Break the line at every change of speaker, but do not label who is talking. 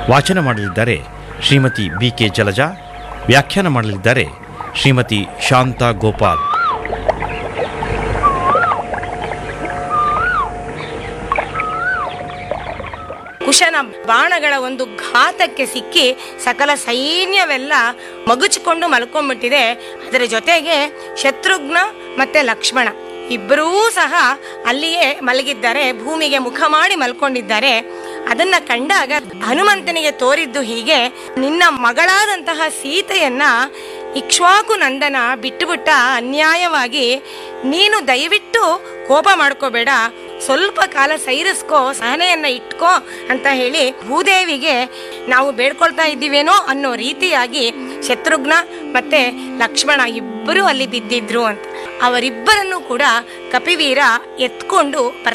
ವಾಚನ ಮಾಡಲಿದ್ದಾರೆ Shrimati B K Jalaja ವ್ಯಾಖ್ಯಾನ ಮಾಡಲಿದ್ದಾರೆ ಶ್ರೀಮತಿ ಶಾಂತಾ ಗೋಪಾಲ್
ಕುಶನ ಬಾಣಗಳ ಒಂದು ಘಾತಕ್ಕೆ ಸಿಕ್ಕಿ ಸಕಲ ಸೈನ್ಯವೆಲ್ಲ ಮಗುಚಿಕೊಂಡು ಮಲ್ಕೊಂಡ್ಬಿಟ್ಟಿದೆ ಅದರ ಜೊತೆಗೆ ಶತ್ರುಘ್ನ ಮತ್ತೆ ಲಕ್ಷ್ಮಣ ಇಬ್ಬರೂ ಸಹ ಅಲ್ಲಿಯೇ ಮಲಗಿದ್ದಾರೆ ಭೂಮಿಗೆ ಮುಖ ಮಾಡಿ ಮಲ್ಕೊಂಡಿದ್ದಾರೆ ಅದನ್ನ ಕಂಡಾಗ ಹನುಮಂತನಿಗೆ ತೋರಿದ್ದು ಹೀಗೆ ನಿನ್ನ ಮಗಳಾದಂತಹ ಸೀತೆಯನ್ನ ಇಕ್ಷ್ವಾಕು ನಂದನ ಬಿಟ್ಟುಬಿಟ್ಟ ಅನ್ಯಾಯವಾಗಿ ನೀನು ದಯವಿಟ್ಟು ಕೋಪ ಮಾಡ್ಕೋಬೇಡ ಸ್ವಲ್ಪ ಕಾಲ ಸೈರಿಸ್ಕೋ ಸಹನೆಯನ್ನ ಇಟ್ಕೋ ಅಂತ ಹೇಳಿ ಭೂದೇವಿಗೆ ನಾವು ಬೇಡ್ಕೊಳ್ತಾ ಇದ್ದೀವೇನೋ ಅನ್ನೋ ರೀತಿಯಾಗಿ ಶತ್ರುಘ್ನ ಮತ್ತೆ ಲಕ್ಷ್ಮಣ ಇಬ್ಬರು ಅಲ್ಲಿ ಬಿದ್ದಿದ್ರು ಅಂತ ಅವರಿಬ್ಬರನ್ನು ಕೂಡ ಕಪಿವೀರ ಎತ್ಕೊಂಡು